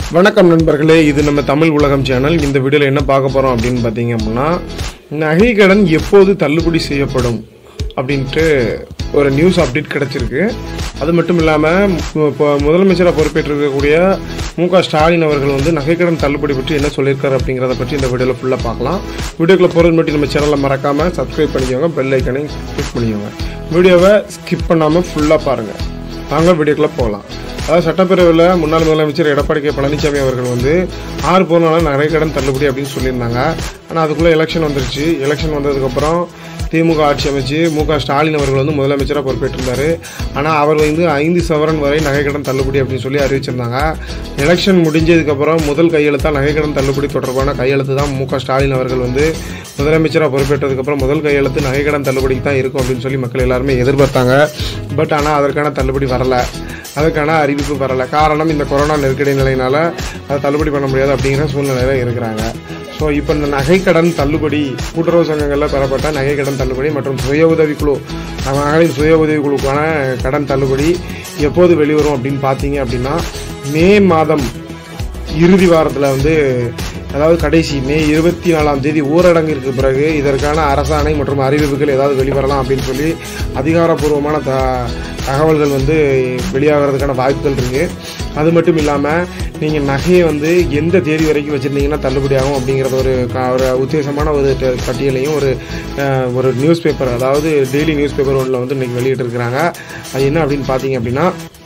வணக்கம் நண்பர்களே இது நம்ம தமிழ் உலகம் சேனல் இந்த வீடியோவில் என்ன பார்க்க போகிறோம் அப்படின்னு பார்த்தீங்க அப்படின்னா நகை கடன் எப்போது தள்ளுபடி செய்யப்படும் அப்படின்ட்டு ஒரு நியூஸ் அப்டேட் கிடச்சிருக்கு அது மட்டும் இல்லாமல் இப்போ முதலமைச்சராக பொறுப்பேற்றிருக்கக்கூடிய மு க ஸ்டாலின் அவர்கள் வந்து நகைக்கடன் தள்ளுபடி பற்றி என்ன சொல்லியிருக்காரு அப்படிங்கிறத பற்றி இந்த வீடியோவில் ஃபுல்லாக பார்க்கலாம் வீடியோக்குள்ள போகிறது மட்டும் நம்ம சேனலை மறக்காமல் சப்ஸ்கிரைப் பண்ணிக்கோங்க பெல் ஐக்கனையும் கிளிக் பண்ணிக்கோங்க வீடியோவை ஸ்கிப் பண்ணாமல் ஃபுல்லாக பாருங்கள் வாங்க வீடியோக்குள்ளே போகலாம் அதாவது சட்டப்பேரவையில் முன்னாள் முதலமைச்சர் எடப்பாடி கே பழனிசாமி அவர்கள் வந்து ஆறு போனாலும் நிறைய கடன் தள்ளுபடி அப்படின்னு சொல்லியிருந்தாங்க ஆனால் அதுக்குள்ளே எலெக்ஷன் வந்துருச்சு எலெக்ஷன் வந்ததுக்கப்புறம் திமுக ஆட்சி அமைச்சு மு க ஸ்டாலின் அவர்கள் வந்து முதலமைச்சராக பொறுப்பேற்றிருந்தார் ஆனால் அவர் வந்து ஐந்து சவரன் வரை நகைக்கடன் தள்ளுபடி அப்படின்னு சொல்லி அறிவிச்சிருந்தாங்க எலெக்ஷன் முடிஞ்சதுக்கப்புறம் முதல் கையெழுத்தாக நகைக்கடன் தள்ளுபடி தொடர்பான கையெழுத்து தான் மு க ஸ்டாலின் அவர்கள் வந்து முதலமைச்சராக பொறுப்பேற்றதுக்கப்புறம் முதல் கையெழுத்து நகைக்கடன் தள்ளுபடிக்கு தான் இருக்கும் அப்படின்னு சொல்லி மக்கள் எல்லாருமே எதிர்பார்த்தாங்க பட் ஆனால் அதற்கான தள்ளுபடி வரலை அதுக்கான அறிவிப்பு வரலை காரணம் இந்த கொரோனா நெருக்கடி நிலையினால அதை தள்ளுபடி பண்ண முடியாது அப்படிங்கிற சூழ்நிலையில் இருக்கிறாங்க ஸோ இப்போ இந்த நகைக்கடன் தள்ளுபடி கூட்டுறவு சங்கங்களில் பெறப்பட்ட நகைக்கடன் தள்ளுபடி மற்றும் சுய உதவிக்குழு மகளிர் சுய உதவிக்குழுக்கான கடன் தள்ளுபடி எப்போது வெளிவரும் அப்படின்னு பார்த்தீங்க அப்படின்னா மே மாதம் இறுதி வாரத்தில் வந்து அதாவது கடைசி மே இருபத்தி நாலாம் தேதி ஊரடங்கிற்கு பிறகு இதற்கான அரசாணை மற்றும் அறிவிப்புகள் ஏதாவது வெளிவரலாம் அப்படின்னு சொல்லி அதிகாரப்பூர்வமான த தகவல்கள் வந்து வெளியாகிறதுக்கான வாய்ப்புகள் இருக்குது அது மட்டும் இல்லாமல் நீங்கள் நகையை வந்து எந்த தேதி வரைக்கும் வச்சுருந்தீங்கன்னா தள்ளுபடி ஆகும் அப்படிங்கிறத ஒரு க- ஒரு உத்தேசமான ஒரு ட- பட்டியலையும் ஒரு அஹ், ஒரு நியூஸ் பேப்பர் அதாவது டெய்லி நியூஸ் பேப்பர் ஒன்றில் வந்து இன்றைக்கி வெளியிட்டிருக்கிறாங்க அது என்ன அப்படின்னு பார்த்தீங்க அப்படின்னா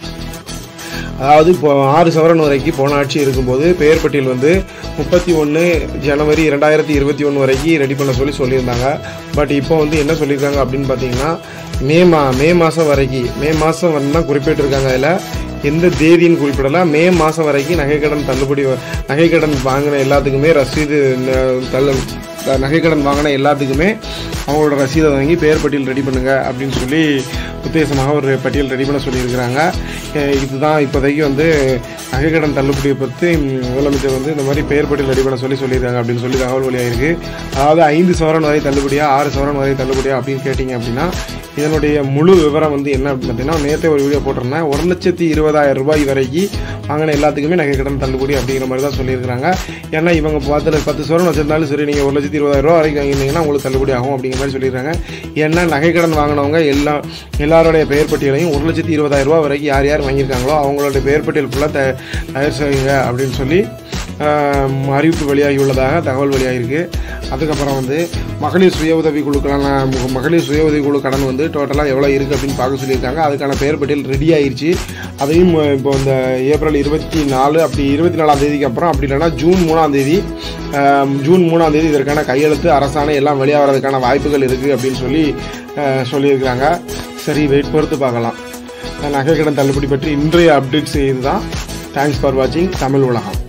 அதாவது இப்போ ஆறு சவரன் வரைக்கும் போன ஆட்சி இருக்கும்போது பெயர் பட்டியல் வந்து முப்பத்தி ஒன்று ஜனவரி ரெண்டாயிரத்தி இருபத்தி ஒன்று வரைக்கும் ரெடி பண்ண சொல்லி சொல்லியிருந்தாங்க பட் இப்போ வந்து என்ன சொல்லியிருக்காங்க அப்படின்னு பார்த்தீங்கன்னா மே மா மே மாதம் வரைக்கும் மே மாதம் வந்து தான் குறிப்பிட்டிருக்காங்க அதில் எந்த தேதின்னு குறிப்பிடல மே மாதம் வரைக்கும் நகைக்கடன் தள்ளுபடி வ- நகைக்கடன் வாங்கின எல்லாத்துக்குமே ரசீது ந- தள்ளு த- நகைக்கடன் வாங்கின எல்லாத்துக்குமே அவங்களோட ரசீதை வாங்கி பெயர் பட்டியல் ரெடி பண்ணுங்க அப்படின்னு சொல்லி உத்தேசமாக ஒரு பட்டியல் ரெடி பண்ண சொல்லியிருக்கிறாங்க அஹ் இதுதான் இப்போதைக்கு வந்து நகைக்கடன் தள்ளுபடியை பற்றி ம், முதலமைச்சர் வந்து இந்த மாதிரி பெயர் பட்டியல் ரெடி பண்ண சொல்லி சொல்லியிருக்காங்க அப்படின்னு சொல்லி தகவல் வழியாயிருக்கு அதாவது ஐந்து சவரன் வரை தள்ளுபடியா ஆறு சவரன் வரை தள்ளுபடியா அப்படின்னு கேட்டிங்க அப்படின்னா இதனுடைய முழு விவரம் வந்து என்ன அப்படின்னு பார்த்தீங்கன்னா நேற்றே ஒரு வீடியோ போட்டிருந்தேன் ஒரு லட்சத்தி இருபதாயிரம் ரூபாய் வரைக்கும் வாங்கின எல்லாத்துக்குமே நகைக்கடன் தள்ளுபடி அப்படிங்கிற மாதிரி தான் சொல்லியிருக்காங்க ஏன்னா இவங்க பத்து பத்து சவரன் வச்சிருந்தாலும் சரி நீங்கள் ஒரு லட்சத்தி இருபதாயிரம் ரூபா வரைக்கும் வாங்கியிருந்தீங்கன்னா உங்களுக்கு தள்ளுபடி ஆகும் அப்படிங்கிற மாதிரி சொல்லியிருக்காங்க ஏன்னா நகைக்கடன் வாங்கினவங்க எல்லா எல்லாருடைய பெயர் பட்டியலையும் ஒரு லட்சத்தி இருபதாயிரம் ரூபா வரைக்கும் யார் யார் வாங்கியிருக்காங்களோ அவங்களுடைய பெயர் பட்டியல் ஃபுல்லாக த தயார் செய்யுங்க அப்படின்னு சொல்லி ஆம், அறிவிப்பு வெளியாகி உள்ளதாக தகவல் வெளியாகிருக்கு அதுக்கப்புறம் வந்து மகளிர் சுய உதவி குழுக்களான மு- மகளிர் சுய உதவி குழு கடன் வந்து டோட்டலாக எவ்வளோ இருக்குது அப்படின்னு பார்க்க சொல்லியிருக்காங்க அதுக்கான பெயர் பட்டியல் ரெடி ஆயிருச்சு அதையும் அஹ், இப்போ இந்த ஏப்ரல் இருபத்தி நாலு அப்படி இருபத்தி நாலாம் தேதிக்கு அப்புறம் அப்படி இல்லைன்னா ஜூன் மூணாம் தேதி ஆம், ஜூன் மூணாம் தேதி இதற்கான கையெழுத்து அரசாணை எல்லாம் வெளியாகிறதுக்கான வாய்ப்புகள் இருக்குது அப்படின்னு சொல்லி அஹ், சொல்லியிருக்காங்க சரி வெயிட் பொறுத்து பார்க்கலாம் நகைக்கடன் தள்ளுபடி பற்றி இன்றைய அப்டேட்ஸ் இதுதான் தேங்க்ஸ் ஃபார் வாட்சிங் தமிழ் உலகம்